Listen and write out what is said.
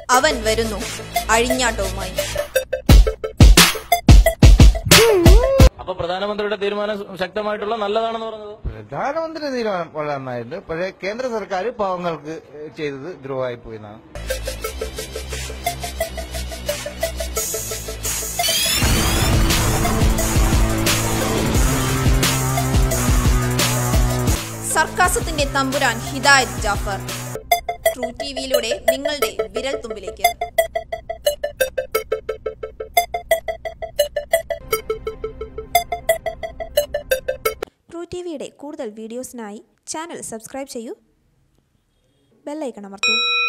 അവൻ വരുന്നു അഴിഞ്ഞാട്ടവുമായി അപ്പൊ പ്രധാനമന്ത്രിയുടെ തീരുമാനം ശക്തമായിട്ടുള്ള നല്ലതാണെന്ന് പറഞ്ഞത് പ്രധാനമന്ത്രി തീരുമാനം വളരെ നന്നായിട്ടുണ്ട് പക്ഷേ കേന്ദ്ര സർക്കാർ പാവങ്ങൾക്ക് ചെയ്തത് ദ്രോഹമായി പോയി എന്നാണ് സർക്കാസത്തിന്റെ തമ്പുരാൻ ഹിദായത് ജാഫർ ട്രൂ ടി വിയിലൂടെ നിങ്ങളുടെ വിരൽ തുമ്പിലേക്ക് ട്രൂ ടി വിയുടെ കൂടുതൽ വീഡിയോസിനായി ചാനൽ സബ്സ്ക്രൈബ് ചെയ്യൂ ബെല്ലൈക്കൺ അമർത്തൂ